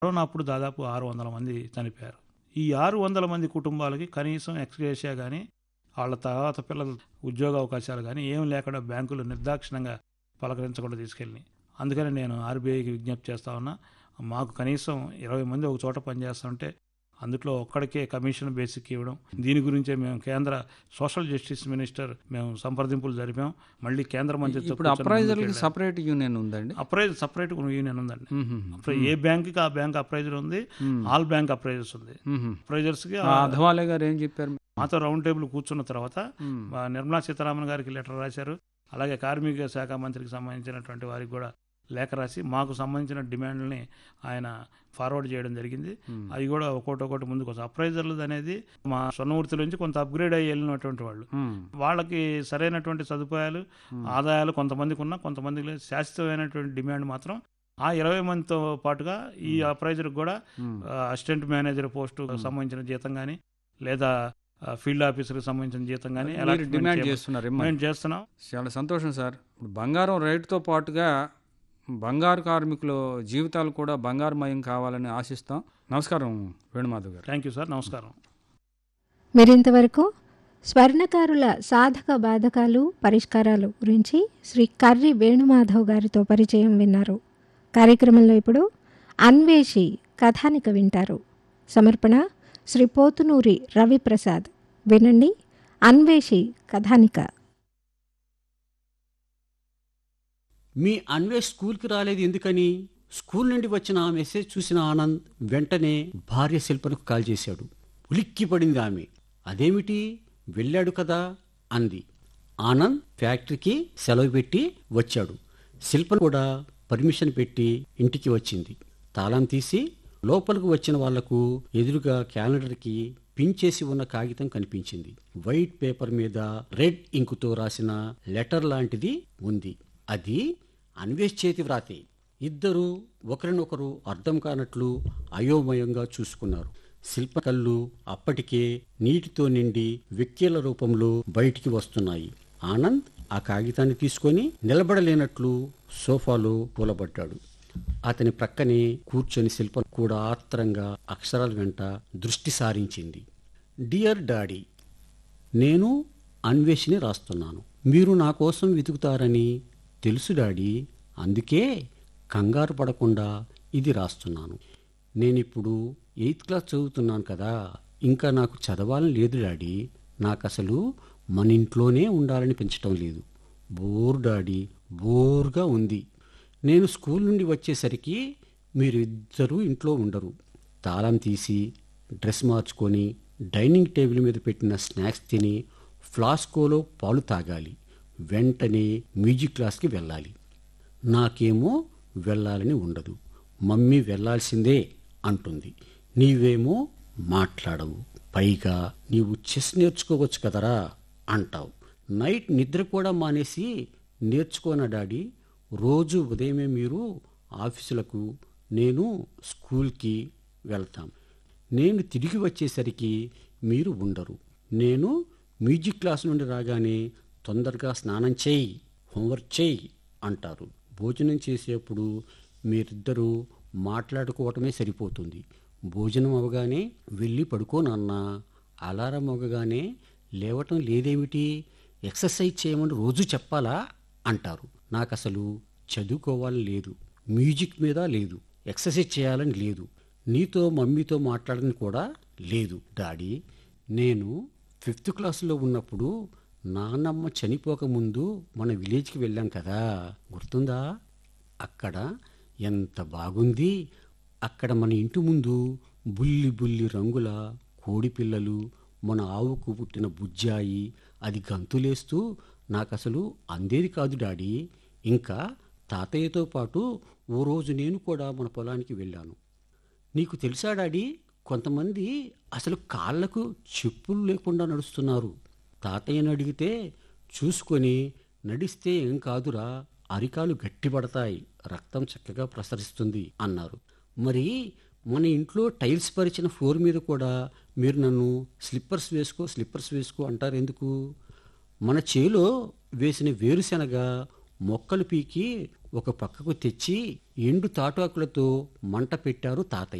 Corona అప్పుడు దాదాపు ఆరు వందల మంది చనిపోయారు ఈ ఆరు వందల మంది కుటుంబాలకి కనీసం ఎక్స్గ్రేషియా కానీ వాళ్ళ తర్వాత పిల్లల ఉద్యోగ అవకాశాలు కానీ ఏం లేకుండా బ్యాంకులు నిర్దాక్షిణంగా పలకరించకుండా తీసుకెళ్ళి అందుకని నేను ఆర్బీఐకి విజ్ఞప్తి చేస్తా ఉన్నా మాకు కనీసం ఇరవై మంది ఒక చోట పనిచేస్తుంటే అందులో ఒక్కడికే కమిషన్ బేసిక్ ఇవ్వడం దీని గురించే మేము కేంద్ర సోషల్ జస్టిస్ మినిస్టర్ మేము సంప్రదింపులు జరిపాం మళ్ళీ కేంద్ర మంత్రిత్వ ఇప్పుడు అప్రైజర్కి సపరేట్ యూనియన్ ఉందండి అప్రైజ్ సపరేట్ యూనియన్ ఉందండి మ్మ్. అప్రై- ఏ బ్యాంక్కి ఆ బ్యాంక్ అప్రైజర్ ఉంది మ్మ్. ఆల్ బ్యాంక్ అప్రైజర్స్ ఉంది మ్మ్. అప్రైజర్స్కి ఆ అధవాలే గారు ఏం చెప్పారు మాతో రౌండ్ టేబుల్ కూర్చున్న తర్వాత మ్మ్. ఆ, నిర్మలా సీతారామన్ గారికి లెటర్ రాశారు అలాగే కార్మిక శాఖ మంత్రికి సంబంధించినటువంటి వారికి కూడా లేఖ రాసి మాకు సంబంధించిన డిమాండ్లని ఆయన ఫార్వర్డ్ చేయడం జరిగింది మ్మ్. అవి కూడా ఒక్కోటి ఒక్కోటి ముందుకు వస్తాయి అప్రైజర్లు అనేది మా స్వర్ణమూర్తి నుంచి కొంత అప్గ్రేడ్ అయ్యి వెళ్ళినటువంటి వాళ్ళు మ్మ్. వాళ్ళకి సరైనటువంటి సదుపాయాలు ఆదాయాలు కొంతమందికి ఉన్నా కొంతమందికి లేదు శాశ్వతమైనటువంటి డిమాండ్ మాత్రం ఆ ఇరవై మందితో పాటుగా ఈ అప్రైజర్కి కూడా మ్మ్. అసిస్టెంట్ మేనేజర్ పోస్టు సంబంధించిన జీతం కానీ లేదా ఫీల్డ్ ఆఫీసర్కి సంబంధించిన జీతం కానీ ఎలా మీరు డిమాండ్ చేస్తున్నారు ఏమ్మా? మేము చేస్తున్నాం చాలా సంతోషం సార్ ఇప్పుడు బంగారం రేటుతో పాటుగా బంగారు కార్మికుల జీవితాలు కూడా బంగారుమయం కావాలని ఆశిస్తాం నమస్కారం వేణుమాధవ్ గారు థ్యాంక్ యూ సార్ నమస్కారం మీరింతవరకు స్వర్ణకారుల సాధక బాధకాలు పరిష్కారాలు గురించి శ్రీ కర్రి వేణుమాధవ్ గారితో పరిచయం విన్నారు కార్యక్రమంలో ఇప్పుడు అన్వేషి కథానిక వింటారు సమర్పణ శ్రీ పోతునూరి రవిప్రసాద్ వినండి అన్వేషి కథానిక మీ అన్వేష్ స్కూల్కి రాలేదు ఎందుకని స్కూల్ నుండి వచ్చిన ఆ మెసేజ్ చూసిన ఆనంద్ వెంటనే భార్య శిల్పనకు కాల్ చేశాడు ఉలిక్కి పడింది ఆమె అదేమిటి వెళ్ళాడు కదా అంది ఆనంద్ ఫ్యాక్టరీకి సెలవు పెట్టి వచ్చాడు శిల్ప కూడా పర్మిషన్ పెట్టి ఇంటికి వచ్చింది తాళం తీసి లోపలికి వచ్చిన వాళ్లకు ఎదురుగా క్యాలెండర్కి పిన్ చేసి ఉన్న కాగితం కనిపించింది వైట్ పేపర్ మీద రెడ్ ఇంకుతో రాసిన లెటర్ లాంటిది ఉంది అది అన్వేష్ చేతి వ్రాతే ఇద్దరు ఒకరినొకరు అర్థం కానట్లు అయోమయంగా చూసుకున్నారు శిల్ప కళ్ళు అప్పటికే నీటితో నిండి వెక్కేల రూపంలో బయటికి వస్తున్నాయి ఆనంద్ ఆ కాగితాన్ని తీసుకొని నిలబడలేనట్లు సోఫాలో కూలబడ్డాడు అతని ప్రక్కనే కూర్చొని శిల్ప కూడా ఆత్రంగా అక్షరాల వెంట దృష్టి సారించింది డియర్ డాడీ నేను అన్వేషిని రాస్తున్నాను మీరు నా కోసం వెతుకుతారని తెలుసు డాడీ అందుకే కంగారు పడకుండా ఇది రాస్తున్నాను నేనిప్పుడు ఎయిత్ క్లాస్ చదువుతున్నాను కదా ఇంకా నాకు చదవాలని లేదు డాడీ నాకు అసలు మన ఇంట్లోనే ఉండాలని పెంచటం లేదు బోర్ డాడీ బోర్గా ఉంది నేను స్కూల్ నుండి వచ్చేసరికి మీరు ఇద్దరూ ఇంట్లో ఉండరు తాళం తీసి డ్రెస్ మార్చుకొని డైనింగ్ టేబుల్ మీద పెట్టిన స్నాక్స్ తిని ఫ్లాస్కోలో పాలు తాగాలి వెంటనే మ్యూజిక్ క్లాస్కి వెళ్ళాలి నాకేమో వెళ్ళాలని ఉండదు మమ్మీ వెళ్ళాల్సిందే అంటుంది నీవేమో మాట్లాడవు పైగా నీవు చెస్ నేర్చుకోవచ్చు కదరా అంటావు నైట్ నిద్ర కూడా మానేసి నేర్చుకోనా డాడీ రోజు ఉదయమే మీరు ఆఫీసులకు నేను స్కూల్కి వెళ్తాం నేను తిరిగి వచ్చేసరికి మీరు ఉండరు నేను మ్యూజిక్ క్లాస్ నుండి రాగానే తొందరగా స్నానం చేయి హోంవర్క్ చేయి అంటారు భోజనం చేసేప్పుడు మీరిద్దరూ మాట్లాడుకోవటమే సరిపోతుంది భోజనం అవగానే వెళ్ళి పడుకో నాన్న అలారం అవగానే లేవటం లేదేమిటి ఎక్సర్సైజ్ చేయమని రోజు చెప్పాలా అంటారు నాకు అసలు చదువుకోవాలని లేదు మ్యూజిక్ మీద లేదు ఎక్సర్సైజ్ చేయాలని లేదు నీతో మమ్మీతో మాట్లాడని కూడా లేదు డాడీ నేను ఫిఫ్త్ క్లాసులో ఉన్నప్పుడు నాన్నమ్మ చనిపోకముందు మన విలేజ్కి వెళ్ళాం కదా గుర్తుందా అక్కడ ఎంత బాగుంది అక్కడ మన ఇంటి ముందు బుల్లి బుల్లి రంగుల కోడి పిల్లలు మన ఆవుకు పుట్టిన బుజ్జాయి అది గంతులేస్తూ నాకు అసలు అందేది కాదు డాడీ ఇంకా తాతయ్యతో పాటు ఓ రోజు నేను కూడా మన పొలానికి వెళ్ళాను నీకు తెలుసా డాడీ కొంతమంది అసలు కాళ్ళకు చెప్పులు లేకుండా నడుస్తున్నారు తాతయ్యని అడిగితే చూసుకొని నడిస్తే ఏం కాదురా అరికాలు గట్టిపడతాయి రక్తం చక్కగా ప్రసరిస్తుంది అన్నారు మరి మన ఇంట్లో టైల్స్ పరిచిన ఫ్లోర్ మీద కూడా మీరు నన్ను స్లిప్పర్స్ వేసుకో స్లిప్పర్స్ వేసుకో అంటారు ఎందుకు మన చేలో వేసిన వేరుశెనగ మొక్కలు పీకి ఒక పక్కకు తెచ్చి ఎండు తాటాకులతో మంట పెట్టారు తాతయ్య